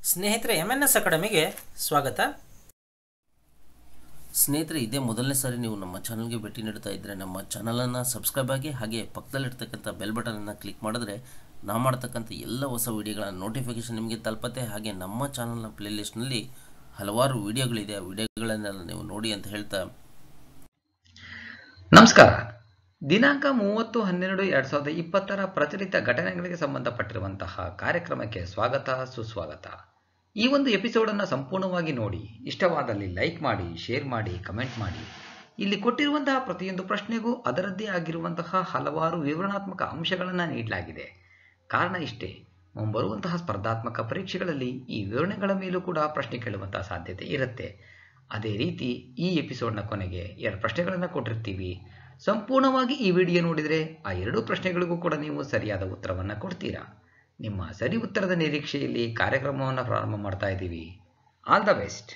ಸ್ನೇಹಿತರೆ M N S ಅಕಾಡೆಮಿಗೆ ಸ್ವಾಗತ ಸ್ನೇಹಿತರೆ ಇದೇ ಮೊದಲನೇ ಸಾರಿ ನೀವು ನಮ್ಮ ಚಾನಲ್ಗೆ ಭೇಟಿ ನೀಡ್ತಾ ಇದ್ದರೆ ನಮ್ಮ ಚಾನಲನ್ನು ಸಬ್ಸ್ಕ್ರೈಬ್ ಆಗಿ ಹಾಗೆ ಪಕ್ಕದಲ್ಲಿರ್ತಕ್ಕಂಥ ಬೆಲ್ ಬಟನನ್ನು ಕ್ಲಿಕ್ ಮಾಡಿದ್ರೆ ನಾವು ಮಾಡ್ತಕ್ಕಂಥ ಎಲ್ಲ ಹೊಸ ವಿಡಿಯೋಗಳ ನೋಟಿಫಿಕೇಷನ್ ನಿಮಗೆ ತಲುಪತ್ತೆ ಹಾಗೆ ನಮ್ಮ ಚಾನಲ್ನ ಪ್ಲೇಲಿಸ್ಟ್ನಲ್ಲಿ ಹಲವಾರು ವಿಡಿಯೋಗಳಿದೆ ಆ ವಿಡಿಯೋಗಳನ್ನೆಲ್ಲ ನೀವು ನೋಡಿ ಅಂತ ಹೇಳ್ತಾ ನಮಸ್ಕಾರ ದಿನಾಂಕ ಮೂವತ್ತು ಹನ್ನೆರಡು ಎರಡ್ ಸಾವಿರದ ಇಪ್ಪತ್ತರ ಪ್ರಚಲಿತ ಘಟನೆಗಳಿಗೆ ಸಂಬಂಧಪಟ್ಟಿರುವಂತಹ ಕಾರ್ಯಕ್ರಮಕ್ಕೆ ಸ್ವಾಗತ ಸುಸ್ವಾಗತ ಈ ಒಂದು ಎಪಿಸೋಡನ್ನು ಸಂಪೂರ್ಣವಾಗಿ ನೋಡಿ ಇಷ್ಟವಾದಲ್ಲಿ ಲೈಕ್ ಮಾಡಿ ಶೇರ್ ಮಾಡಿ ಕಮೆಂಟ್ ಮಾಡಿ ಇಲ್ಲಿ ಕೊಟ್ಟಿರುವಂತಹ ಪ್ರತಿಯೊಂದು ಪ್ರಶ್ನೆಗೂ ಅದರದ್ದೇ ಆಗಿರುವಂತಹ ಹಲವಾರು ವಿವರಣಾತ್ಮಕ ಅಂಶಗಳನ್ನು ನೀಡಲಾಗಿದೆ ಕಾರಣ ಇಷ್ಟೇ ಮುಂಬರುವಂತಹ ಸ್ಪರ್ಧಾತ್ಮಕ ಪರೀಕ್ಷೆಗಳಲ್ಲಿ ಈ ವಿವರಣೆಗಳ ಮೇಲೂ ಕೂಡ ಪ್ರಶ್ನೆ ಕೇಳುವಂತಹ ಸಾಧ್ಯತೆ ಇರುತ್ತೆ ಅದೇ ರೀತಿ ಈ ಎಪಿಸೋಡ್ನ ಕೊನೆಗೆ ಎರಡು ಪ್ರಶ್ನೆಗಳನ್ನು ಕೊಟ್ಟಿರ್ತೀವಿ ಸಂಪೂರ್ಣವಾಗಿ ಈ ವಿಡಿಯೋ ನೋಡಿದರೆ ಆ ಎರಡೂ ಪ್ರಶ್ನೆಗಳಿಗೂ ಕೂಡ ನೀವು ಸರಿಯಾದ ಉತ್ತರವನ್ನು ಕೊಡ್ತೀರಾ ನಿಮ್ಮ ಸರಿ ಉತ್ತರದ ನಿರೀಕ್ಷೆಯಲ್ಲಿ ಕಾರ್ಯಕ್ರಮವನ್ನು ಪ್ರಾರಂಭ ಮಾಡ್ತಾ ಇದ್ದೀವಿ ಆಲ್ ದ ಬೆಸ್ಟ್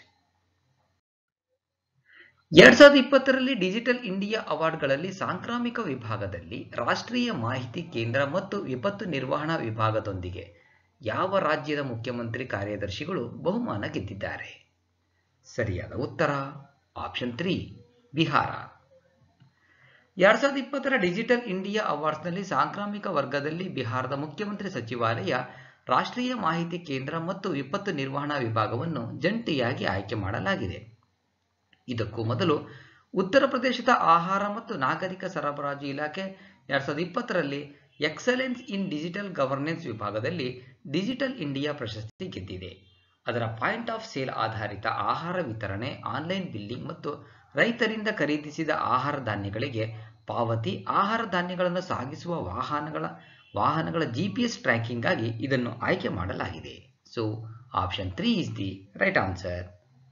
ಎರಡ್ ಸಾವಿರದ ಇಪ್ಪತ್ತರಲ್ಲಿ ಡಿಜಿಟಲ್ ಇಂಡಿಯಾ ಅವಾರ್ಡ್ಗಳಲ್ಲಿ ಸಾಂಕ್ರಾಮಿಕ ವಿಭಾಗದಲ್ಲಿ ರಾಷ್ಟ್ರೀಯ ಮಾಹಿತಿ ಕೇಂದ್ರ ಮತ್ತು ವಿಪತ್ತು ನಿರ್ವಹಣಾ ವಿಭಾಗದೊಂದಿಗೆ ಯಾವ ರಾಜ್ಯದ ಮುಖ್ಯಮಂತ್ರಿ ಕಾರ್ಯದರ್ಶಿಗಳು ಬಹುಮಾನ ಗೆದ್ದಿದ್ದಾರೆ ಸರಿಯಾದ ಉತ್ತರ ಆಪ್ಷನ್ ತ್ರೀ ಬಿಹಾರ ಎರಡ್ ಸಾವಿರದ ಇಪ್ಪತ್ತರ ಡಿಜಿಟಲ್ ಇಂಡಿಯಾ ಅವಾರ್ಡ್ಸ್ನಲ್ಲಿ ಸಾಂಕ್ರಾಮಿಕ ವರ್ಗದಲ್ಲಿ ಬಿಹಾರದ ಮುಖ್ಯಮಂತ್ರಿ ಸಚಿವಾಲಯ ರಾಷ್ಟ್ರೀಯ ಮಾಹಿತಿ ಕೇಂದ್ರ ಮತ್ತು ವಿಪತ್ತು ನಿರ್ವಹಣಾ ವಿಭಾಗವನ್ನು ಜಂಟಿಯಾಗಿ ಆಯ್ಕೆ ಮಾಡಲಾಗಿದೆ ಇದಕ್ಕೂ ಮೊದಲು ಉತ್ತರ ಪ್ರದೇಶದ ಆಹಾರ ಮತ್ತು ನಾಗರಿಕ ಸರಬರಾಜು ಇಲಾಖೆ ಎರಡ್ ಸಾವಿರದ ಇಪ್ಪತ್ತರಲ್ಲಿ ಎಕ್ಸಲೆನ್ಸ್ ಇನ್ ಡಿಜಿಟಲ್ ಗವರ್ನೆನ್ಸ್ ವಿಭಾಗದಲ್ಲಿ ಡಿಜಿಟಲ್ ಇಂಡಿಯಾ ಪ್ರಶಸ್ತಿ ಗೆದ್ದಿದೆ ಅದರ ಪಾಯಿಂಟ್ ಆಫ್ ಸೇಲ್ ಆಧಾರಿತ ಆಹಾರ ವಿತರಣೆ ಆನ್ಲೈನ್ ಬಿಲ್ಲಿಂಗ್ ಮತ್ತು ರೈತರಿಂದ ಖರೀದಿಸಿದ ಆಹಾರ ಧಾನ್ಯಗಳಿಗೆ ಪಾವತಿ ಆಹಾರ ಧಾನ್ಯಗಳನ್ನು ಸಾಗಿಸುವ ವಾಹನಗಳ ವಾಹನಗಳ ಜಿಪಿಎಸ್ ಟ್ರ್ಯಾಕಿಂಗ್ ಆಗಿ ಇದನ್ನು ಆಯ್ಕೆ ಮಾಡಲಾಗಿದೆ so option three is the right answer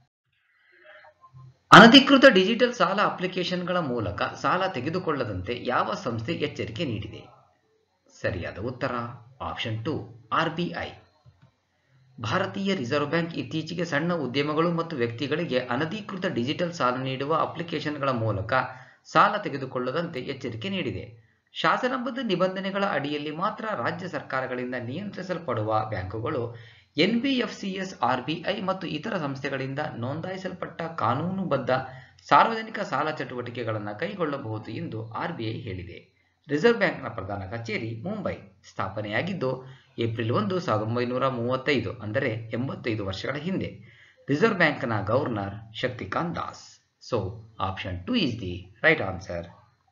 ಅನಧಿಕೃತ ಡಿಜಿಟಲ್ ಸಾಲ ಅಪ್ಲಿಕೇಶನ್ಗಳ ಮೂಲಕ ಸಾಲ ತೆಗೆದುಕೊಳ್ಳದಂತೆ ಯಾವ ಸಂಸ್ಥೆ ಎಚ್ಚರಿಕೆ ನೀಡಿದೆ ಸರಿಯಾದ ಉತ್ತರ ಆಪ್ಷನ್ ಟು ಆರ್ಬಿಐ ಭಾರತೀಯ ರಿಸರ್ವ್ ಬ್ಯಾಂಕ್ ಇತ್ತೀಚೆಗೆ ಸಣ್ಣ ಉದ್ಯಮಗಳು ಮತ್ತು ವ್ಯಕ್ತಿಗಳಿಗೆ ಅನಧಿಕೃತ ಡಿಜಿಟಲ್ ಸಾಲ ನೀಡುವ ಅಪ್ಲಿಕೇಶನ್ಗಳ ಮೂಲಕ ಸಾಲ ತೆಗೆದುಕೊಳ್ಳದಂತೆ ಎಚ್ಚರಿಕೆ ನೀಡಿದೆ ಶಾಸನಬದ್ಧ ನಿಬಂಧನೆಗಳ ಅಡಿಯಲ್ಲಿ ಮಾತ್ರ ರಾಜ್ಯ ಸರ್ಕಾರಗಳಿಂದ ನಿಯಂತ್ರಿಸಲ್ಪಡುವ ಬ್ಯಾಂಕುಗಳು ಎನ್ಬಿಎಫ್ಸಿಎಸ್ ಆರ್ಬಿಐ ಮತ್ತು ಇತರ ಸಂಸ್ಥೆಗಳಿಂದ ನೋಂದಾಯಿಸಲ್ಪಟ್ಟ ಕಾನೂನುಬದ್ಧ ಸಾರ್ವಜನಿಕ ಸಾಲ ಚಟುವಟಿಕೆಗಳನ್ನು ಕೈಗೊಳ್ಳಬಹುದು ಎಂದು ಆರ್ಬಿಐ ಹೇಳಿದೆ ರಿಸರ್ವ್ ಬ್ಯಾಂಕ್ನ ಪ್ರಧಾನ ಕಚೇರಿ ಮುಂಬೈ ಸ್ಥಾಪನೆಯಾಗಿದ್ದು ಏಪ್ರಿಲ್ ಒಂದು ಸಾವಿರದ ಒಂಬೈನೂರ ಮೂವತ್ತೈದು ಅಂದರೆ ಎಂಬತ್ತೈದು ವರ್ಷಗಳ ಹಿಂದೆ ರಿಸರ್ವ್ ಬ್ಯಾಂಕ್ನ governor Shaktikanta Das so option two is the right answer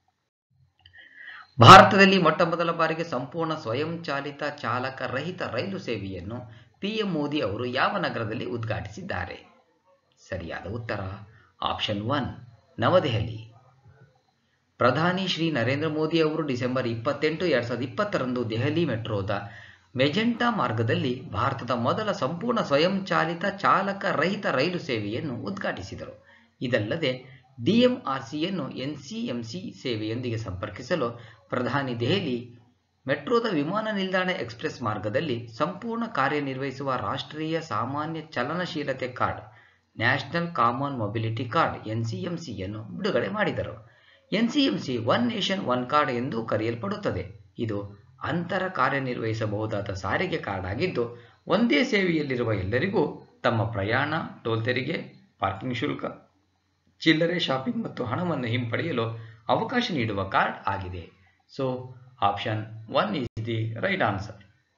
ಭಾರತದಲ್ಲಿ ಮೊಟ್ಟ ಮೊದಲ ಬಾರಿಗೆ ಸಂಪೂರ್ಣ ಸ್ವಯಂಚಾಲಿತ ಚಾಲಕ ರಹಿತ ರೈಲು ಸೇವೆಯನ್ನು ಪಿಎಂ ಮೋದಿ ಅವರು ಯಾವ ನಗರದಲ್ಲಿ ಉದ್ಘಾಟಿಸಿದ್ದಾರೆ ಸರಿಯಾದ ಉತ್ತರ ಆಪ್ಷನ್ ಒನ್ ನವದೆಹಲಿ ಪ್ರಧಾನಿ ಶ್ರೀ ನರೇಂದ್ರ ಮೋದಿ ಅವರು ಡಿಸೆಂಬರ್ ಇಪ್ಪತ್ತೆಂಟು ಎರಡ್ ಸಾವಿರದ ಇಪ್ಪತ್ತರಂದು ದೆಹಲಿ ಮೆಟ್ರೋದ ಮೆಜೆಂಟಾ ಮಾರ್ಗದಲ್ಲಿ ಭಾರತದ ಮೊದಲ ಸಂಪೂರ್ಣ ಸ್ವಯಂಚಾಲಿತ ಚಾಲಕ ರಹಿತ ರೈಲು ಸೇವೆಯನ್ನು ಉದ್ಘಾಟಿಸಿದರು ಇದಲ್ಲದೆ ಡಿಎಂಆರ್ಸಿಯನ್ನು ಎನ್ಸಿಎಂಸಿ ಸೇವೆಯೊಂದಿಗೆ ಸಂಪರ್ಕಿಸಲು ಪ್ರಧಾನಿ ದೆಹಲಿ ಮೆಟ್ರೋದ ವಿಮಾನ ನಿಲ್ದಾಣ ಎಕ್ಸ್ಪ್ರೆಸ್ ಮಾರ್ಗದಲ್ಲಿ ಸಂಪೂರ್ಣ ಕಾರ್ಯನಿರ್ವಹಿಸುವ ರಾಷ್ಟ್ರೀಯ ಸಾಮಾನ್ಯ ಚಲನಶೀಲತೆ card national common mobility card ಎನ್ಸಿಎಂಸಿಯನ್ನು ಬಿಡುಗಡೆ ಮಾಡಿದರು NCMC one nation one card ಎಂದು ಕರೆಯಲ್ಪಡುತ್ತದೆ ಇದು ಅಂತರ ಕಾರ್ಯನಿರ್ವಹಿಸಬಹುದಾದ ಸಾರಿಗೆ ಕಾರ್ಡ್ ಆಗಿದ್ದು ಒಂದೇ ಸೇವೆಯಲ್ಲಿರುವ ಎಲ್ಲರಿಗೂ ತಮ್ಮ ಪ್ರಯಾಣ ಟೋಲ್ ತೆರಿಗೆ ಪಾರ್ಕಿಂಗ್ ಶುಲ್ಕ ಚಿಲ್ಲರೆ ಶಾಪಿಂಗ್ ಮತ್ತು ಹಣವನ್ನು ಹಿಂಪಡೆಯಲು ಅವಕಾಶ ನೀಡುವ ಕಾರ್ಡ್ ಆಗಿದೆ so option one is the right answer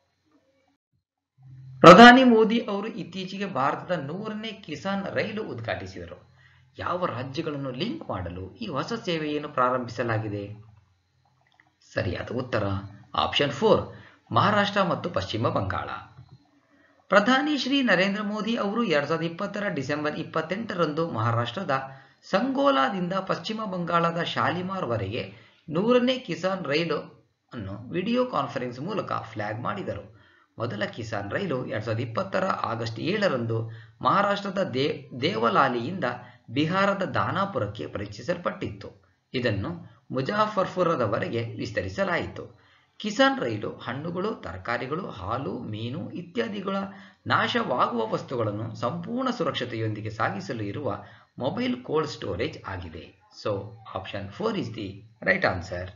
ಪ್ರಧಾನಿ ಮೋದಿ ಅವರು ಇತ್ತೀಚೆಗೆ ಭಾರತದ ನೂರನೇ ಕಿಸಾನ್ ರೈಲು ಉದ್ಘಾಟಿಸಿದರು ಯಾವ ರಾಜ್ಯಗಳನ್ನು ಲಿಂಕ್ ಮಾಡಲು ಈ ಹೊಸ ಸೇವೆಯನ್ನು ಪ್ರಾರಂಭಿಸಲಾಗಿದೆ ಸರಿಯಾದ ಉತ್ತರ ಆಪ್ಷನ್ ಫೋರ್ ಮಹಾರಾಷ್ಟ್ರ ಮತ್ತು ಪಶ್ಚಿಮ ಬಂಗಾಳ ಪ್ರಧಾನಿ ಶ್ರೀ ನರೇಂದ್ರ ಮೋದಿ ಅವರು ಎರಡ್ ಸಾವಿರದ ಇಪ್ಪತ್ತರ ಡಿಸೆಂಬರ್ ಇಪ್ಪತ್ತೆಂಟರಂದು ಮಹಾರಾಷ್ಟ್ರದ ಸಂಗೋಲಾದಿಂದ ಪಶ್ಚಿಮ ಬಂಗಾಳದ ಶಾಲಿಮಾರ್ ವರೆಗೆ ನೂರನೇ ಕಿಸಾನ್ ರೈಲು ಅನ್ನು ವಿಡಿಯೋ ಕಾನ್ಫರೆನ್ಸ್ ಮೂಲಕ ಫ್ಲಾಗ್ ಮಾಡಿದರು ಮೊದಲ ಕಿಸಾನ್ ರೈಲು ಎರಡ್ ಸಾವಿರದ ಇಪ್ಪತ್ತರ ಆಗಸ್ಟ್ ಏಳರಂದು ಮಹಾರಾಷ್ಟ್ರದ ದೇ ದೇವಲಾಲಿಯಿಂದ ಬಿಹಾರದ ದಾನಾಪುರಕ್ಕೆ ಪರಿಚಯಿಸಲ್ಪಟ್ಟಿತ್ತು ಇದನ್ನು ಮುಜಾಫರ್ಪುರದವರೆಗೆ ವಿಸ್ತರಿಸಲಾಯಿತು ಕಿಸಾನ್ ರೈಲು ಹಣ್ಣುಗಳು ತರಕಾರಿಗಳು ಹಾಲು ಮೀನು ಇತ್ಯಾದಿಗಳ ನಾಶವಾಗುವ ವಸ್ತುಗಳನ್ನು ಸಂಪೂರ್ಣ ಸುರಕ್ಷತೆಯೊಂದಿಗೆ ಸಾಗಿಸಲು ಇರುವ ಮೊಬೈಲ್ ಕೋಲ್ಡ್ ಸ್ಟೋರೇಜ್ ಆಗಿದೆ so option four is the right answer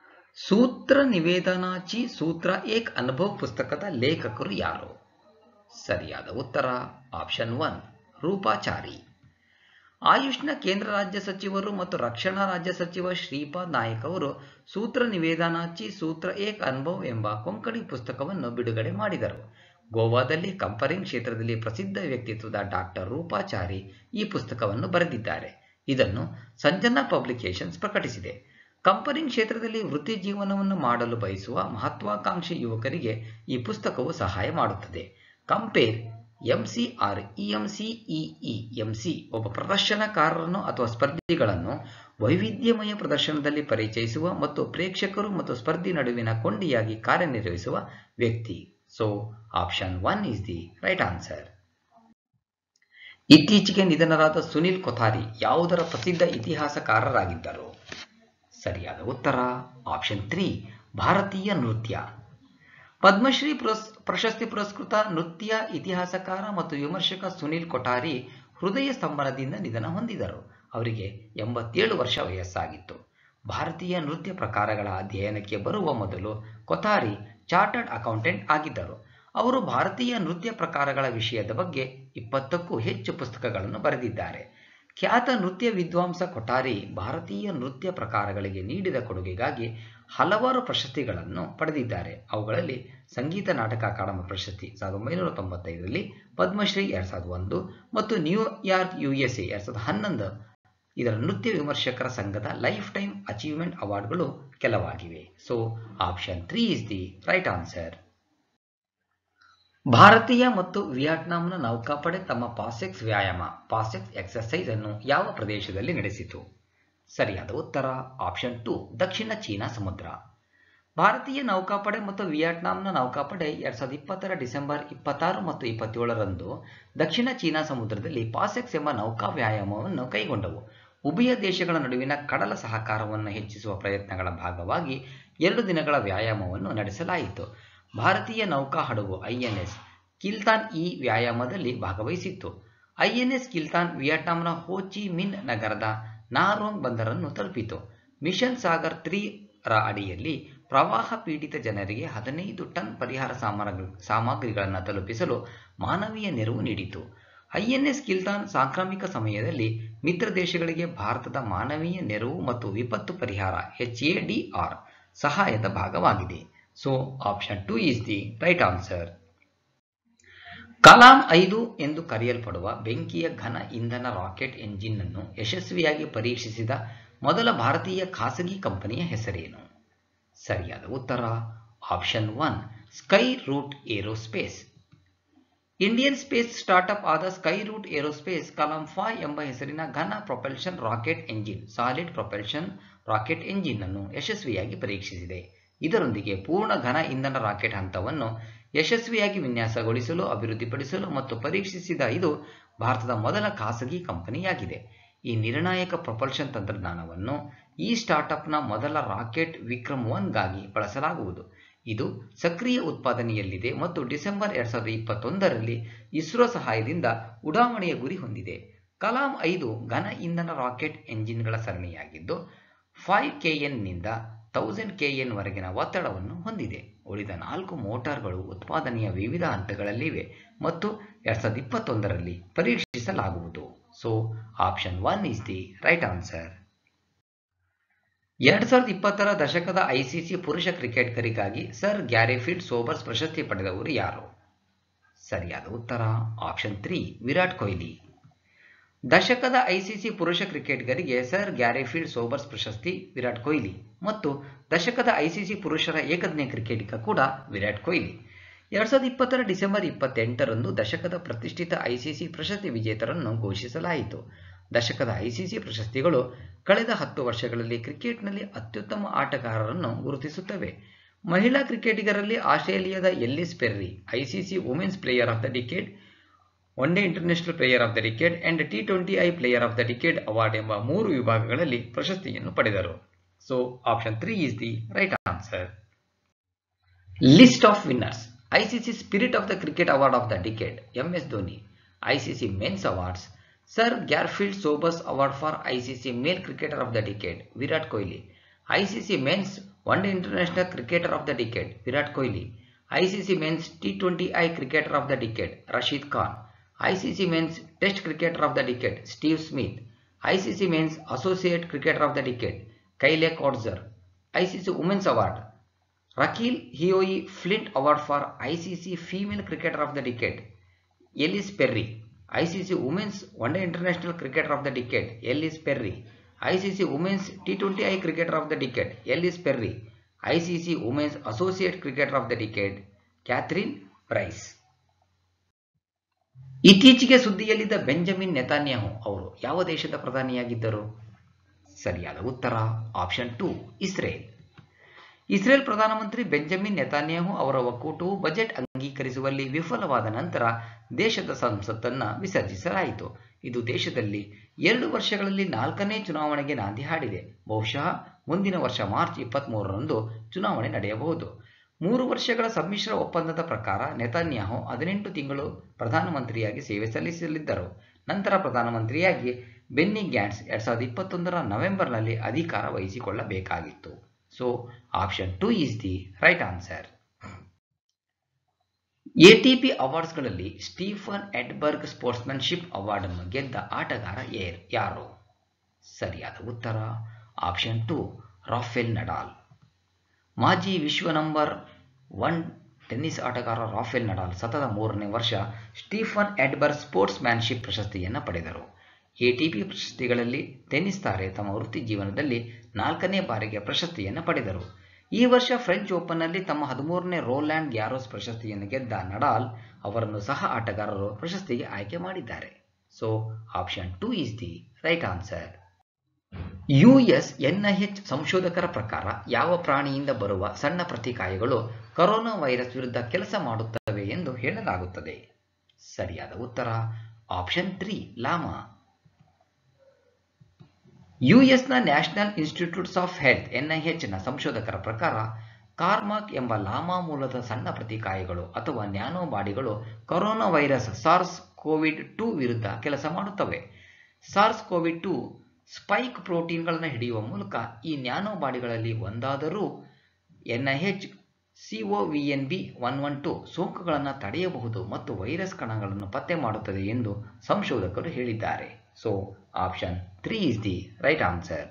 ಸೂತ್ರ ನಿವೇದನಾಚಿ ಸೂತ್ರ ಏಕ್ ಅನುಭವ್ ಪುಸ್ತಕದ ಲೇಖಕರು ಯಾರು ಸರಿಯಾದ ಉತ್ತರ ಆಪ್ಷನ್ ಒನ್ ರೂಪಾಚಾರಿ ಆಯುಷ್ನ ಕೇಂದ್ರ ರಾಜ್ಯ ಸಚಿವರು ಮತ್ತು ರಕ್ಷಣಾ ರಾಜ್ಯ ಸಚಿವ ಶ್ರೀಪಾದ್ ನಾಯಕ್ ಅವರು ಸೂತ್ರ ನಿವೇದನಾಚಿ ಸೂತ್ರ ಏಕ್ ಅನುಭವ್ ಎಂಬ ಕೊಂಕಣಿ ಪುಸ್ತಕವನ್ನು ಬಿಡುಗಡೆ ಮಾಡಿದರು ಗೋವಾದಲ್ಲಿ ಕಂಪರಿಂಗ್ ಕ್ಷೇತ್ರದಲ್ಲಿ ಪ್ರಸಿದ್ಧ ವ್ಯಕ್ತಿತ್ವದ ಡಾಕ್ಟರ್ ರೂಪಾಚಾರಿ ಈ ಪುಸ್ತಕವನ್ನು ಬರೆದಿದ್ದಾರೆ ಇದನ್ನು ಸಂಜನಾ ಪಬ್ಲಿಕೇಶನ್ಸ್ ಪ್ರಕಟಿಸಿದೆ ಕಂಪರಿಂಗ್ ಕ್ಷೇತ್ರದಲ್ಲಿ ವೃತ್ತಿ ಜೀವನವನ್ನು ಮಾಡಲು ಬಯಸುವ ಮಹತ್ವಾಕಾಂಕ್ಷಿ ಯುವಕರಿಗೆ ಈ ಪುಸ್ತಕವು ಸಹಾಯ ಮಾಡುತ್ತದೆ ಕಂಪೇರ್ ಎಂಸಿಆರ್ ಇಎಂಸಿಇಇ ಎಂಸಿ ಒಬ್ಬ ಪ್ರದರ್ಶನಕಾರರನ್ನು ಅಥವಾ ಸ್ಪರ್ಧಿಗಳನ್ನು ವೈವಿಧ್ಯಮಯ ಪ್ರದರ್ಶನದಲ್ಲಿ ಪರಿಚಯಿಸುವ ಮತ್ತು ಪ್ರೇಕ್ಷಕರು ಮತ್ತು ಸ್ಪರ್ಧಿ ನಡುವಿನ ಕೊಂಡಿಯಾಗಿ ಕಾರ್ಯನಿರ್ವಹಿಸುವ ವ್ಯಕ್ತಿ so option one is the right answer ಇತ್ತೀಚೆಗೆ ನಿಧನರಾದ ಸುನಿಲ್ ಕೊಥಾರಿ ಯಾವುದರ ಪ್ರಸಿದ್ಧ ಇತಿಹಾಸಕಾರರಾಗಿದ್ದರು ಸರಿಯಾದ ಉತ್ತರ ಆಪ್ಷನ್ ತ್ರೀ ಭಾರತೀಯ ನೃತ್ಯ ಪದ್ಮಶ್ರೀ ಪುರಸ್ ಪ್ರಶಸ್ತಿ ಪುರಸ್ಕೃತ ನೃತ್ಯ ಇತಿಹಾಸಕಾರ ಮತ್ತು ವಿಮರ್ಶಕ ಸುನಿಲ್ ಕೊಠಾರಿ ಹೃದಯ ಸ್ತಂಭನದಿಂದ ನಿಧನ ಹೊಂದಿದರು ಅವರಿಗೆ ಎಂಬತ್ತೇಳು ವರ್ಷ ವಯಸ್ಸಾಗಿತ್ತು ಭಾರತೀಯ ನೃತ್ಯ ಪ್ರಕಾರಗಳ ಅಧ್ಯಯನಕ್ಕೆ ಬರುವ ಮೊದಲು ಕೊಥಾರಿ ಚಾರ್ಟರ್ಡ್ ಅಕೌಂಟೆಂಟ್ ಆಗಿದ್ದರು ಅವರು ಭಾರತೀಯ ನೃತ್ಯ ಪ್ರಕಾರಗಳ ವಿಷಯದ ಬಗ್ಗೆ ಇಪ್ಪತ್ತಕ್ಕೂ ಹೆಚ್ಚು ಪುಸ್ತಕಗಳನ್ನು ಬರೆದಿದ್ದಾರೆ ಖ್ಯಾತ ನೃತ್ಯ ವಿದ್ವಾಂಸ ಕೊಠಾರಿ ಭಾರತೀಯ ನೃತ್ಯ ಪ್ರಕಾರಗಳಿಗೆ ನೀಡಿದ ಕೊಡುಗೆಗಾಗಿ ಹಲವಾರು ಪ್ರಶಸ್ತಿಗಳನ್ನು ಪಡೆದಿದ್ದಾರೆ ಅವುಗಳಲ್ಲಿ ಸಂಗೀತ ನಾಟಕ ಅಕಾಡೆಮಿ ಪ್ರಶಸ್ತಿ ಸಾವಿರದ ಒಂಬೈನೂರ ತೊಂಬತ್ತೈದರಲ್ಲಿ ಪದ್ಮಶ್ರೀ ಎರಡ್ ಸಾವಿರದ ಒಂದು ಮತ್ತು ನ್ಯೂಯಾರ್ಕ್ ಯುಎಸ್ಎ ಎರಡ್ ಸಾವಿರದ ಹನ್ನೊಂದು ಇದರ ನೃತ್ಯ ವಿಮರ್ಶಕರ ಸಂಘದ ಲೈಫ್ ಟೈಮ್ ಅಚೀವ್ಮೆಂಟ್ ಅವಾರ್ಡ್ಗಳು ಕೆಲವಾಗಿವೆ so option three is the right answer ಭಾರತೀಯ ಮತ್ತು ವಿಯಟ್ನಾಂನ ನೌಕಾಪಡೆ ತಮ್ಮ ಪಾಸೆಕ್ಸ್ ವ್ಯಾಯಾಮ ಪಾಸೆಕ್ಸ್ ಎಕ್ಸರ್ಸೈಸ್ ಅನ್ನು ಯಾವ ಪ್ರದೇಶದಲ್ಲಿ ನಡೆಸಿತು ಸರಿಯಾದ ಉತ್ತರ ಆಪ್ಷನ್ ಟು ದಕ್ಷಿಣ ಚೀನಾ ಸಮುದ್ರ ಭಾರತೀಯ ನೌಕಾಪಡೆ ಮತ್ತು ವಿಯಟ್ನಾಂನ ನೌಕಾಪಡೆ ಎರಡ್ ಸಾವಿರದ ಇಪ್ಪತ್ತರ ಡಿಸೆಂಬರ್ ಇಪ್ಪತ್ತಾರು ಮತ್ತು ಇಪ್ಪತ್ತೇಳರಂದು ದಕ್ಷಿಣ ಚೀನಾ ಸಮುದ್ರದಲ್ಲಿ ಪಾಸೆಕ್ಸ್ ಎಂಬ ನೌಕಾ ವ್ಯಾಯಾಮವನ್ನು ಕೈಗೊಂಡವು ಉಭಯ ದೇಶಗಳ ನಡುವಿನ ಕಡಲ ಸಹಕಾರವನ್ನು ಹೆಚ್ಚಿಸುವ ಪ್ರಯತ್ನಗಳ ಭಾಗವಾಗಿ ಎರಡು ದಿನಗಳ ವ್ಯಾಯಾಮವನ್ನು ನಡೆಸಲಾಯಿತು ಭಾರತೀಯ ನೌಕಾ ಹಡಗು ಐಎನ್ಎಸ್ ಕಿಲ್ತಾನ್ ಈ ವ್ಯಾಯಾಮದಲ್ಲಿ ಭಾಗವಹಿಸಿತ್ತು ಐಎನ್ಎಸ್ ಕಿಲ್ತಾನ್ ವಿಯಟ್ನಾಂನ ಹೋಚಿ ಮಿನ್ ನಗರದ ನಾರೋಂಗ್ ಬಂದರನ್ನು ತಲುಪಿತು ಮಿಷನ್ ಸಾಗರ್ ತ್ರೀ ರ ಅಡಿಯಲ್ಲಿ ಪ್ರವಾಹ ಪೀಡಿತ ಜನರಿಗೆ ಹದಿನೈದು ಟನ್ ಪರಿಹಾರ ಸಾಮಗ್ರಿ ಸಾಮಗ್ರಿಗಳನ್ನು ತಲುಪಿಸಲು ಮಾನವೀಯ ನೆರವು ನೀಡಿತು ಐಎನ್ಎಸ್ ಕಿಲ್ತಾನ್ ಸಾಂಕ್ರಾಮಿಕ ಸಮಯದಲ್ಲಿ ಮಿತ್ರ ದೇಶಗಳಿಗೆ ಭಾರತದ ಮಾನವೀಯ ನೆರವು ಮತ್ತು ವಿಪತ್ತು ಪರಿಹಾರ ಎಚ್ಎಡಿಆರ್ ಸಹಾಯದ ಭಾಗವಾಗಿದೆ so option two is the right answer Kalam ಐದು ಎಂದು ಕರೆಯಲ್ಪಡುವ ಬೆಂಕಿಯ ಘನ ಇಂಧನ ರಾಕೆಟ್ ಎಂಜಿನ್ ಅನ್ನು ಯಶಸ್ವಿಯಾಗಿ ಪರೀಕ್ಷಿಸಿದ ಮೊದಲ ಭಾರತೀಯ ಖಾಸಗಿ ಕಂಪನಿಯ ಹೆಸರೇನು ಸರಿಯಾದ ಉತ್ತರ option one Skyroot aerospace Indian space startup ಆದ Skyroot aerospace Kalam five ಎಂಬ ಹೆಸರಿನ ಘನ propulsion rocket engine solid propulsion rocket engine ಅನ್ನು ಯಶಸ್ವಿಯಾಗಿ ಪರೀಕ್ಷಿಸಿದೆ ಇದರೊಂದಿಗೆ ಪೂರ್ಣ ಘನ ಇಂಧನ ರಾಕೆಟ್ ಹಂತವನ್ನು ಯಶಸ್ವಿಯಾಗಿ ವಿನ್ಯಾಸಗೊಳಿಸಲು ಅಭಿವೃದ್ಧಿಪಡಿಸಲು ಮತ್ತು ಪರೀಕ್ಷಿಸಿದ ಇದು ಭಾರತದ ಮೊದಲ ಖಾಸಗಿ ಕಂಪನಿಯಾಗಿದೆ ಈ ನಿರ್ಣಾಯಕ ಪ್ರೊಪಲ್ಷನ್ ತಂತ್ರಜ್ಞಾನವನ್ನು ಈ ಸ್ಟಾರ್ಟ್ಅಪ್ನ ಮೊದಲ ರಾಕೆಟ್ ವಿಕ್ರಮ್ ಒನ್ಗಾಗಿ ಬಳಸಲಾಗುವುದು ಇದು ಸಕ್ರಿಯ ಉತ್ಪಾದನೆಯಲ್ಲಿದೆ ಮತ್ತು ಡಿಸೆಂಬರ್ ಎರಡ್ ಸಾವಿರದ ಇಪ್ಪತ್ತೊಂದರಲ್ಲಿ ಇಸ್ರೋ ಸಹಾಯದಿಂದ ಉಡಾವಣೆಯ ಗುರಿ ಹೊಂದಿದೆ ಕಲಾಂ ಐದು ಘನ ಇಂಧನ ರಾಕೆಟ್ ಎಂಜಿನ್ಗಳ ಸರಣಿಯಾಗಿದ್ದು ಫೈವ್ ಕೆಎನ್ನಿಂದ ತೌಸಂಡ್ ಕೆಎನ್ ವರೆಗಿನ ಒತ್ತಡವನ್ನು ಹೊಂದಿದೆ ಉಳಿದ ನಾಲ್ಕು ಮೋಟಾರ್ಗಳು ಉತ್ಪಾದನೆಯ ವಿವಿಧ ಹಂತಗಳಲ್ಲಿವೆ ಮತ್ತು ಎರಡ್ ಸಾವಿರದ ಇಪ್ಪತ್ತೊಂದರಲ್ಲಿ ಪರೀಕ್ಷಿಸಲಾಗುವುದು so option one is the right answer ಎರಡ್ ಸಾವಿರದ ಇಪ್ಪತ್ತರ ದಶಕದ ಐಸಿಸಿ ಪುರುಷ ಕ್ರಿಕೆಟ್ಗರಿಗಾಗಿ ಸರ್ ಗ್ಯಾರಿಫೀಲ್ಡ್ ಸೋಬರ್ಸ್ ಪ್ರಶಸ್ತಿ ಪಡೆದವರು ಯಾರು ಸರಿಯಾದ ಉತ್ತರ ಆಪ್ಷನ್ ತ್ರೀ ವಿರಾಟ್ ಕೊಹ್ಲಿ ದಶಕದ ಐಸಿಸಿ ಪುರುಷ ಕ್ರಿಕೆಟ್ಗರಿಗೆ ಸರ್ ಗ್ಯಾರಿಫೀಲ್ಡ್ ಸೋಬರ್ಸ್ ಪ್ರಶಸ್ತಿ ವಿರಾಟ್ ಕೊಹ್ಲಿ ಮತ್ತು ದಶಕದ ಐಸಿಸಿ ಪುರುಷರ ಏಕದಿನ ಕ್ರಿಕೆಟಿಗ ಕೂಡ ವಿರಾಟ್ ಕೊಹ್ಲಿ ಎರಡ್ ಸಾವಿರದ ಇಪ್ಪತ್ತರ ಡಿಸೆಂಬರ್ ಇಪ್ಪತ್ತೆಂಟರಂದು ದಶಕದ ಪ್ರತಿಷ್ಠಿತ ಐಸಿಸಿ ಪ್ರಶಸ್ತಿ ವಿಜೇತರನ್ನು ಘೋಷಿಸಲಾಯಿತು ದಶಕದ ಐಸಿಸಿ ಪ್ರಶಸ್ತಿಗಳು ಕಳೆದ ಹತ್ತು ವರ್ಷಗಳಲ್ಲಿ ಕ್ರಿಕೆಟ್ನಲ್ಲಿ ಅತ್ಯುತ್ತಮ ಆಟಗಾರರನ್ನು ಗುರುತಿಸುತ್ತವೆ ಮಹಿಳಾ ಕ್ರಿಕೆಟಿಗರಲ್ಲಿ ಆಸ್ಟ್ರೇಲಿಯಾದ Ellyse Perry ICC women's player of the decade one day international player of the decade and T twenty I player of the decade award ಎಂಬ ಮೂರು ವಿಭಾಗಗಳಲ್ಲಿ ಪ್ರಶಸ್ತಿಯನ್ನು ಪಡೆದರು so option three is the right answer list of winners ICC spirit of the cricket award of the decade MS Dhoni ICC men's awards sir Garfield Sobers award for ICC male cricketer of the decade Virat Kohli ICC men's one day international cricketer of the decade Virat Kohli ICC men's T twenty I cricketer of the decade Rashid Khan ICC men's test cricketer of the decade Steve Smith ICC men's associate cricketer of the decade Kyle Coetzer ICC women's award Rachael Heyhoe Flint award for ICC female cricketer of the decade Ellyse Perry ICC women's one day international cricketer of the decade Ellyse Perry ICC women's T twenty I cricketer of the decade Ellyse Perry ICC women's associate cricketer of the decade Kathryn Bryce ಇತ್ತೀಚೆಗೆ ಸುದ್ದಿಯಲ್ಲಿದ್ದ Benjamin ನೆತಾನ್ಯಾಹು ಅವರು ಯಾವ ದೇಶದ ಪ್ರಧಾನಿಯಾಗಿದ್ದರು ಸರಿಯಾದ ಉತ್ತರ option two Israel Israel ಪ್ರಧಾನಮಂತ್ರಿ Benjamin Netanyahu ಅವರ ಒಕ್ಕೂಟವು ಬಜೆಟ್ ಅಂಗೀಕರಿಸುವಲ್ಲಿ ವಿಫಲವಾದ ನಂತರ ದೇಶದ ಸಂಸತ್ತನ್ನು ವಿಸರ್ಜಿಸಲಾಯಿತು ಇದು ದೇಶದಲ್ಲಿ ಎರಡು ವರ್ಷಗಳಲ್ಲಿ ನಾಲ್ಕನೇ ಚುನಾವಣೆಗೆ ನಾಂದಿ ಹಾಡಿದೆ ಬಹುಶಃ ಮುಂದಿನ ವರ್ಷ ಮಾರ್ಚ್ ಇಪ್ಪತ್ತ್ಮೂರರಂದು ಚುನಾವಣೆ ನಡೆಯಬಹುದು ಮೂರು ವರ್ಷಗಳ ಸಮ್ಮಿಶ್ರ ಒಪ್ಪಂದದ ಪ್ರಕಾರ ನೆತಾನ್ಯಾಹು ಹದಿನೆಂಟು ತಿಂಗಳು ಪ್ರಧಾನಮಂತ್ರಿಯಾಗಿ ಸೇವೆ ಸಲ್ಲಿಸಲಿದ್ದರು ನಂತರ ಪ್ರಧಾನಮಂತ್ರಿಯಾಗಿ ಬೆನ್ನಿ ಗ್ಯಾಟ್ಸ್ ಎರಡ್ ಸಾವಿರದ ಇಪ್ಪತ್ತೊಂದರ ನವೆಂಬರ್ನಲ್ಲಿ ಅಧಿಕಾರ ವಹಿಸಿಕೊಳ್ಳಬೇಕಾಗಿತ್ತು so option two is the right answer ATP ಅವಾರ್ಡ್ಸ್ಗಳಲ್ಲಿ ಸ್ಟೀಫನ್ ಎಡ್ಬರ್ಗ್ ಸ್ಪೋರ್ಟ್ಸ್ಮನ್ಶಿಪ್ ಅವಾರ್ಡ್ ಅನ್ನು ಗೆದ್ದ ಆಟಗಾರ ಏರ್ ಯಾರು ಸರಿಯಾದ ಉತ್ತರ ಆಪ್ಷನ್ ಟು ರಾಫೆಲ್ ನಡಾಲ್ ಮಾಜಿ ವಿಶ್ವ ನಂಬರ್ ಒನ್ ಟೆನ್ನಿಸ್ ಆಟಗಾರ ರಾಫೆಲ್ ನಡಾಲ್ ಸತತ ಮೂರನೇ ವರ್ಷ ಸ್ಟೀಫನ್ ಎಡ್ಬರ್ಗ್ ಸ್ಪೋರ್ಟ್ಸ್ ಮ್ಯಾನ್ಶಿಪ್ ಪ್ರಶಸ್ತಿಯನ್ನು ಪಡೆದರು ಎಟಿಪಿ ಪ್ರಶಸ್ತಿಗಳಲ್ಲಿ ಟೆನ್ನಿಸ್ ತಾರೆ ತಮ್ಮ ವೃತ್ತಿ ಜೀವನದಲ್ಲಿ ನಾಲ್ಕನೇ ಬಾರಿಗೆ ಪ್ರಶಸ್ತಿಯನ್ನು ಪಡೆದರು ಈ ವರ್ಷ ಫ್ರೆಂಚ್ ಓಪನ್ನಲ್ಲಿ ತಮ್ಮ ಹದಿಮೂರನೇ ರೋಲ್ಯಾಂಡ್ ಗ್ಯಾರೋಸ್ ಪ್ರಶಸ್ತಿಯನ್ನು ಗೆದ್ದ ನಡಾಲ್ ಅವರನ್ನು ಸಹ ಆಟಗಾರರು ಪ್ರಶಸ್ತಿಗೆ ಆಯ್ಕೆ ಮಾಡಿದ್ದಾರೆ so option two is the right answer US NIH ಸಂಶೋಧಕರ ಪ್ರಕಾರ ಯಾವ ಪ್ರಾಣಿಯಿಂದ ಬರುವ ಸಣ್ಣ ಪ್ರತಿಕಾಯಗಳು ಕರೋನಾ ವೈರಸ್ ವಿರುದ್ಧ ಕೆಲಸ ಮಾಡುತ್ತವೆ ಎಂದು ಹೇಳಲಾಗುತ್ತದೆ ಸರಿಯಾದ ಉತ್ತರ ಆಪ್ಷನ್ ತ್ರೀ ಲಾಮಾ ಯುಎಸ್ನ ನ್ಯಾಷನಲ್ ಇನ್ಸ್ಟಿಟ್ಯೂಟ್ಸ್ ಆಫ್ ಹೆಲ್ತ್ ಎನ್ಐಎಚ್ನ ಸಂಶೋಧಕರ ಪ್ರಕಾರ ಕಾರ್ಮಾಕ್ ಎಂಬ ಲಾಮಾ ಮೂಲದ ಸಣ್ಣ ಪ್ರತಿಕಾಯಗಳು ಅಥವಾ ನ್ಯಾನೋಬಾಡಿಗಳು corona virus SARS COVID two ವಿರುದ್ಧ ಕೆಲಸ ಮಾಡುತ್ತವೆ ಸಾರ್ಸ್ ಕೋವಿಡ್ ಟೂ ಸ್ಪೈಕ್ ಪ್ರೋಟೀನ್ಗಳನ್ನು ಹಿಡಿಯುವ ಮೂಲಕ ಈ ನ್ಯಾನೋಬಾಡಿಗಳಲ್ಲಿ ಒಂದಾದರೂ NIH COVN B one one two ಸೋಂಕುಗಳನ್ನು ತಡೆಯಬಹುದು ಮತ್ತು ವೈರಸ್ ಕಣಗಳನ್ನು ಪತ್ತೆ ಮಾಡುತ್ತದೆ ಎಂದು ಸಂಶೋಧಕರು ಹೇಳಿದ್ದಾರೆ so option three is the right answer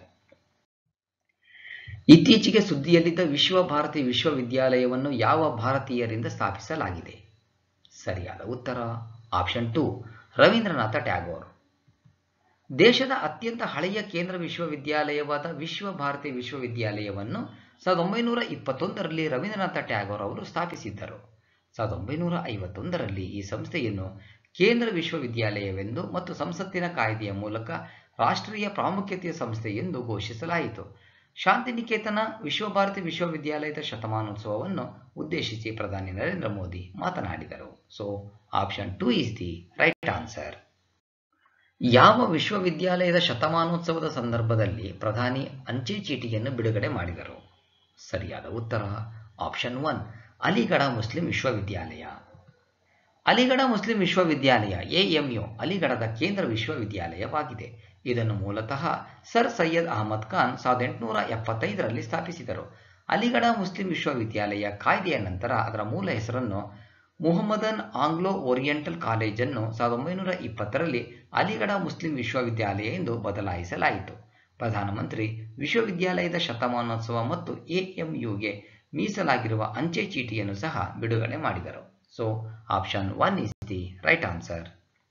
ಇತ್ತೀಚೆಗೆ ಸುದ್ದಿಯಲ್ಲಿದ್ದ ವಿಶ್ವ ಭಾರತಿ ವಿಶ್ವವಿದ್ಯಾಲಯವನ್ನು ಯಾವ ಭಾರತೀಯರಿಂದ ಸ್ಥಾಪಿಸಲಾಗಿದೆ ಸರಿಯಾದ ಉತ್ತರ ಆಪ್ಷನ್ ಟು ರವೀಂದ್ರನಾಥ ಟ್ಯಾಗೋರ್ ದೇಶದ ಅತ್ಯಂತ ಹಳೆಯ ಕೇಂದ್ರ ವಿಶ್ವವಿದ್ಯಾಲಯವಾದ ವಿಶ್ವ ಭಾರತಿ ವಿಶ್ವವಿದ್ಯಾಲಯವನ್ನು ಸಾವಿರದ ಒಂಬೈನೂರ ಇಪ್ಪತ್ತೊಂದರಲ್ಲಿ ರವೀಂದ್ರನಾಥ ಟ್ಯಾಗೋರ್ ಅವರು ಸ್ಥಾಪಿಸಿದ್ದರು ಸಾವಿರದ ಒಂಬೈನೂರ ಐವತ್ತೊಂದರಲ್ಲಿ ಈ ಸಂಸ್ಥೆಯನ್ನು ಕೇಂದ್ರ ವಿಶ್ವವಿದ್ಯಾಲಯವೆಂದು ಮತ್ತು ಸಂಸತ್ತಿನ ಕಾಯ್ದೆಯ ಮೂಲಕ ರಾಷ್ಟ್ರೀಯ ಪ್ರಾಮುಖ್ಯತೆಯ ಸಂಸ್ಥೆ ಎಂದು ಘೋಷಿಸಲಾಯಿತು ಶಾಂತಿನಿಕೇತನ ವಿಶ್ವಭಾರತಿ ವಿಶ್ವವಿದ್ಯಾಲಯದ ಶತಮಾನೋತ್ಸವವನ್ನು ಉದ್ದೇಶಿಸಿ ಪ್ರಧಾನಿ ನರೇಂದ್ರ ಮೋದಿ ಮಾತನಾಡಿದರು so option two is the right answer ಯಾವ ವಿಶ್ವವಿದ್ಯಾಲಯದ ಶತಮಾನೋತ್ಸವದ ಸಂದರ್ಭದಲ್ಲಿ ಪ್ರಧಾನಿ ಅಂಚೆ ಚೀಟಿಯನ್ನು ಬಿಡುಗಡೆ ಮಾಡಿದರು ಸರಿಯಾದ ಉತ್ತರ ಆಪ್ಷನ್ ಒನ್ ಅಲಿಗಢ ಮುಸ್ಲಿಂ ವಿಶ್ವವಿದ್ಯಾಲಯ ಅಲಿಗಢ ಮುಸ್ಲಿಂ ವಿಶ್ವವಿದ್ಯಾಲಯ ಎಎಂಯು ಅಲಿಗಢದ ಕೇಂದ್ರ ವಿಶ್ವವಿದ್ಯಾಲಯವಾಗಿದೆ ಇದನ್ನು ಮೂಲತಃ ಸರ್ ಸೈಯದ್ ಅಹಮದ್ ಖಾನ್ ಸಾವಿರದ ಎಂಟುನೂರ ಎಪ್ಪತ್ತೈದರಲ್ಲಿ ಸ್ಥಾಪಿಸಿದರು ಅಲಿಗಢ ಮುಸ್ಲಿಂ ವಿಶ್ವವಿದ್ಯಾಲಯ ಕಾಯ್ದೆಯ ನಂತರ ಅದರ ಮೂಲ ಹೆಸರನ್ನು ಮುಹಮ್ಮದನ್ ಆಂಗ್ಲೋ ಓರಿಯೆಂಟಲ್ ಕಾಲೇಜನ್ನು ಸಾವಿರದ ಒಂಬೈನೂರ ಇಪ್ಪತ್ತರಲ್ಲಿ ಅಲಿಗಢ ಮುಸ್ಲಿಂ ವಿಶ್ವವಿದ್ಯಾಲಯ ಎಂದು ಬದಲಾಯಿಸಲಾಯಿತು ಪ್ರಧಾನಮಂತ್ರಿ ವಿಶ್ವವಿದ್ಯಾಲಯದ ಶತಮಾನೋತ್ಸವ ಮತ್ತು ಎಎಂಯುಗೆ ಮೀಸಲಾಗಿರುವ ಅಂಚೆ ಚೀಟಿಯನ್ನು ಸಹ ಬಿಡುಗಡೆ ಮಾಡಿದರು so option one is the right answer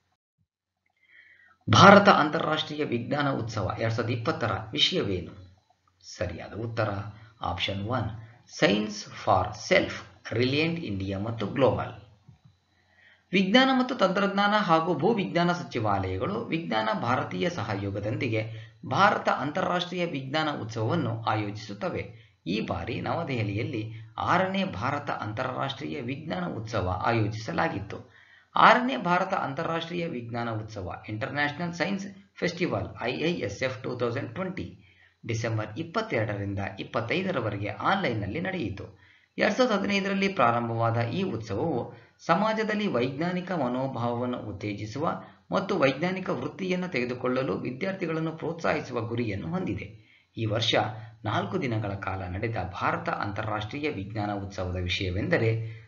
ಭಾರತ ಅಂತಾರಾಷ್ಟ್ರೀಯ ವಿಜ್ಞಾನ ಉತ್ಸವ ಎರಡ್ ಸಾವಿರದ ಇಪ್ಪತ್ತರ ವಿಷಯವೇನು ಸರಿಯಾದ ಉತ್ತರ option one science for self reliant India ಮತ್ತು ಗ್ಲೋಬಲ್ ವಿಜ್ಞಾನ ಮತ್ತು ತಂತ್ರಜ್ಞಾನ ಹಾಗೂ ಭೂವಿಜ್ಞಾನ ಸಚಿವಾಲಯಗಳು ವಿಜ್ಞಾನ ಭಾರತೀಯ ಸಹಯೋಗದೊಂದಿಗೆ ಭಾರತ ಅಂತಾರಾಷ್ಟ್ರೀಯ ವಿಜ್ಞಾನ ಉತ್ಸವವನ್ನು ಆಯೋಜಿಸುತ್ತವೆ ಈ ಬಾರಿ ನವದೆಹಲಿಯಲ್ಲಿ ಆರನೇ ಭಾರತ ಅಂತಾರಾಷ್ಟ್ರೀಯ ವಿಜ್ಞಾನ ಉತ್ಸವ ಆಯೋಜಿಸಲಾಗಿತ್ತು ಆರನೇ ಭಾರತ ಅಂತಾರಾಷ್ಟ್ರೀಯ ವಿಜ್ಞಾನ ಉತ್ಸವ international science festival IISF two thousand twenty December ಇಪ್ಪತ್ತೆರಡರಿಂದ ಇಪ್ಪತ್ತೈದರವರೆಗೆ ಆನ್ಲೈನ್ನಲ್ಲಿ ನಡೆಯಿತು ಎರಡ್ ಸಾವಿರದ ಹದಿನೈದರಲ್ಲಿ ಪ್ರಾರಂಭವಾದ ಈ ಉತ್ಸವವು ಸಮಾಜದಲ್ಲಿ ವೈಜ್ಞಾನಿಕ ಮನೋಭಾವವನ್ನು ಉತ್ತೇಜಿಸುವ ಮತ್ತು ವೈಜ್ಞಾನಿಕ ವೃತ್ತಿಯನ್ನು ತೆಗೆದುಕೊಳ್ಳಲು ವಿದ್ಯಾರ್ಥಿಗಳನ್ನು ಪ್ರೋತ್ಸಾಹಿಸುವ ಗುರಿಯನ್ನು ಹೊಂದಿದೆ ಈ ವರ್ಷ ನಾಲ್ಕು ದಿನಗಳ ಕಾಲ ನಡೆದ ಭಾರತ ಅಂತಾರಾಷ್ಟ್ರೀಯ ವಿಜ್ಞಾನ ಉತ್ಸವದ ವಿಷಯವೆಂದರೆ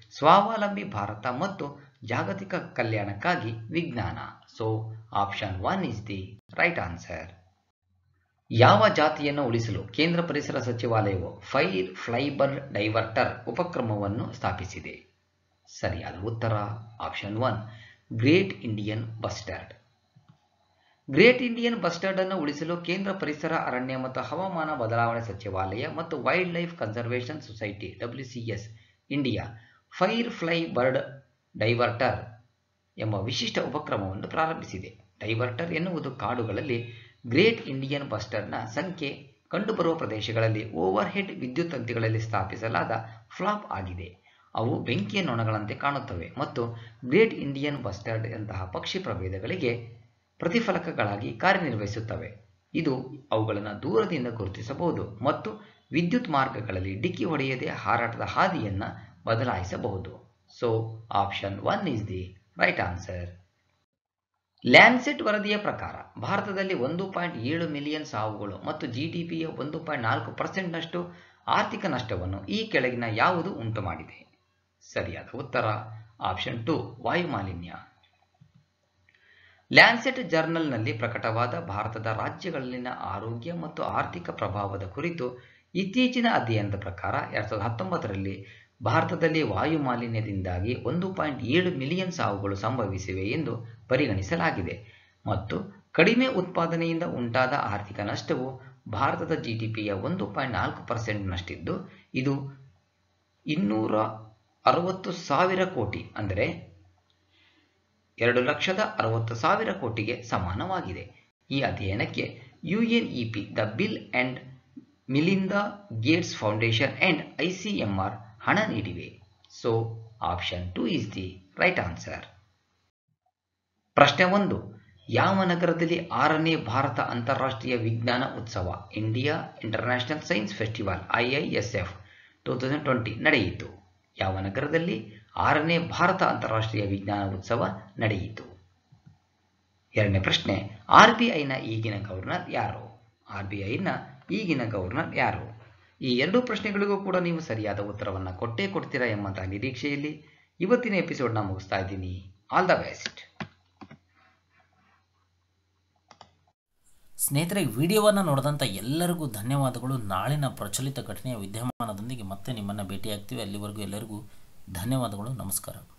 ಸ್ವಾವಲಂಬಿ ಭಾರತ ಮತ್ತು ಜಾಗತಿಕ ಕಲ್ಯಾಣಕ್ಕಾಗಿ ವಿಜ್ಞಾನ so option one is the right answer ಯಾವ ಜಾತಿಯನ್ನು ಉಳಿಸಲು ಕೇಂದ್ರ ಪರಿಸರ ಸಚಿವಾಲಯವು ಫೈರ್ ಫ್ಲೈಬರ್ ಡೈವರ್ಟರ್ ಉಪಕ್ರಮವನ್ನು ಸ್ಥಾಪಿಸಿದೆ ಸರಿಯಾದ ಉತ್ತರ option one great Indian bustard great Indian bustard ಅನ್ನು ಉಳಿಸಲು ಕೇಂದ್ರ ಪರಿಸರ ಅರಣ್ಯ ಮತ್ತು ಹವಾಮಾನ ಬದಲಾವಣೆ ಸಚಿವಾಲಯ ಮತ್ತು wildlife conservation society WCS India firefly bird diverter ಎಂಬ ವಿಶಿಷ್ಟ ಉಪಕ್ರಮವನ್ನು ಪ್ರಾರಂಭಿಸಿದೆ ಡೈವರ್ಟರ್ ಎನ್ನುವುದು ಕಾಡುಗಳಲ್ಲಿ ಗ್ರೇಟ್ ಇಂಡಿಯನ್ ಬಸ್ಟರ್ನ ಸಂಖ್ಯೆ ಕಂಡುಬರುವ ಪ್ರದೇಶಗಳಲ್ಲಿ ಓವರ್ ಹೆಡ್ ವಿದ್ಯುತ್ ತಂತಿಗಳಲ್ಲಿ ಸ್ಥಾಪಿಸಲಾದ ಫ್ಲಾಪ್ ಆಗಿದೆ ಅವು ಬೆಂಕಿಯ ನೊಣಗಳಂತೆ ಕಾಣುತ್ತವೆ ಮತ್ತು ಗ್ರೇಟ್ ಇಂಡಿಯನ್ ಬಸ್ಟರ್ಡ್ ಅಂತಹ ಪಕ್ಷಿ ಪ್ರಭೇದಗಳಿಗೆ ಪ್ರತಿಫಲಕಗಳಾಗಿ ಕಾರ್ಯನಿರ್ವಹಿಸುತ್ತವೆ ಇದು ಅವುಗಳನ್ನು ದೂರದಿಂದ ಗುರುತಿಸಬಹುದು ಮತ್ತು ವಿದ್ಯುತ್ ಮಾರ್ಗಗಳಲ್ಲಿ ಡಿಕ್ಕಿ ಹೊಡೆಯದೆ ಹಾರಾಟದ ಹಾದಿಯನ್ನು ಬದಲಾಯಿಸಬಹುದು so option one is the right answer Lancet ವರದಿಯ ಪ್ರಕಾರ ಭಾರತದಲ್ಲಿ ಒಂದು ಪಾಯಿಂಟ್ ಏಳು ಮಿಲಿಯನ್ ಸಾವುಗಳು ಮತ್ತು ಜಿಡಿಪಿಯ ಒಂದು ಪಾಯಿಂಟ್ ನಾಲ್ಕು ಪರ್ಸೆಂಟ್ನಷ್ಟು ಆರ್ಥಿಕ ನಷ್ಟವನ್ನು ಈ ಕೆಳಗಿನ ಯಾವುದು ಉಂಟು ಮಾಡಿದೆ ಸರಿಯಾದ ಉತ್ತರ ಆಪ್ಷನ್ ಟು ವಾಯುಮಾಲಿನ್ಯ ಲ್ಯಾನ್ಸೆಟ್ ಜರ್ನಲ್ನಲ್ಲಿ ಪ್ರಕಟವಾದ ಭಾರತದ ರಾಜ್ಯಗಳಲ್ಲಿನ ಆರೋಗ್ಯ ಮತ್ತು ಆರ್ಥಿಕ ಪ್ರಭಾವದ ಕುರಿತು ಇತ್ತೀಚಿನ ಅಧ್ಯಯನದ ಪ್ರಕಾರ ಎರಡ್ ಸಾವಿರದ ಹತ್ತೊಂಬತ್ತರಲ್ಲಿ ಭಾರತದಲ್ಲಿ ವಾಯು ಮಾಲಿನ್ಯದಿಂದಾಗಿ ಒಂದು ಪಾಯಿಂಟ್ ಏಳು ಮಿಲಿಯನ್ ಸಾವುಗಳು ಸಂಭವಿಸಿವೆ ಎಂದು ಪರಿಗಣಿಸಲಾಗಿದೆ ಮತ್ತು ಕಡಿಮೆ ಉತ್ಪಾದನೆಯಿಂದ ಉಂಟಾದ ಆರ್ಥಿಕ ನಷ್ಟವು ಭಾರತದ ಜಿಡಿಪಿಯ ಒಂದು ಪಾಯಿಂಟ್ ನಾಲ್ಕು ಪರ್ಸೆಂಟ್ನಷ್ಟಿದ್ದು ಇದು ಇನ್ನೂರ ಅರವತ್ತು ಸಾವಿರ ಕೋಟಿ ಅಂದರೆ ಎರಡು ಲಕ್ಷದ ಅರವತ್ತು ಸಾವಿರ ಕೋಟಿಗೆ ಸಮಾನವಾಗಿದೆ ಈ ಅಧ್ಯಯನಕ್ಕೆ UNEP the Bill and Melinda Gates foundation and ICMR ಹಣ ನೀಡಿವೆ so option two is the right answer ಪ್ರಶ್ನೆ ಒಂದು ಯಾವ ನಗರದಲ್ಲಿ ಆರನೇ ಭಾರತ ಅಂತಾರಾಷ್ಟ್ರೀಯ ವಿಜ್ಞಾನ ಉತ್ಸವ India international science festival IISF two thousand twenty ನಡೆಯಿತು ಯಾವ ನಗರದಲ್ಲಿ ಆರನೇ ಭಾರತ ಅಂತಾರಾಷ್ಟ್ರೀಯ ವಿಜ್ಞಾನ ಉತ್ಸವ ನಡೆಯಿತು ಎರಡನೇ ಪ್ರಶ್ನೆ ಆರ್ ಬಿ ಐನ ಈಗಿನ ಗವರ್ನರ್ ಯಾರು ಆರ್ ಬಿ ಐನ ಈಗಿನ ಗವರ್ನರ್ ಯಾರು ಈ ಎರಡು ಪ್ರಶ್ನೆಗಳಿಗೂ ಕೂಡ ನೀವು ಸರಿಯಾದ ಉತ್ತರವನ್ನು ಕೊಟ್ಟೇ ಕೊಡ್ತೀರಾ ಎಂಬಂತಹ ನಿರೀಕ್ಷೆಯಲ್ಲಿ ಇವತ್ತಿನ ಎಪಿಸೋಡ್ನ ಮುಗಿಸ್ತಾ ಇದ್ದೀನಿ ಆಲ್ ದ ಬೆಸ್ಟ್ ಸ್ನೇಹಿತರೆ ವಿಡಿಯೋವನ್ನು ನೋಡಿದಂಥ ಎಲ್ಲರಿಗೂ ಧನ್ಯವಾದಗಳು ನಾಳಿನ ಪ್ರಚಲಿತ ಘಟನೆಯ ವಿದ್ಯಮಾನದೊಂದಿಗೆ ಮತ್ತೆ ನಿಮ್ಮನ್ನು ಭೇಟಿಯಾಗ್ತೀವಿ ಅಲ್ಲಿವರೆಗೂ ಎಲ್ಲರಿಗೂ ಧನ್ಯವಾದಗಳು ನಮಸ್ಕಾರ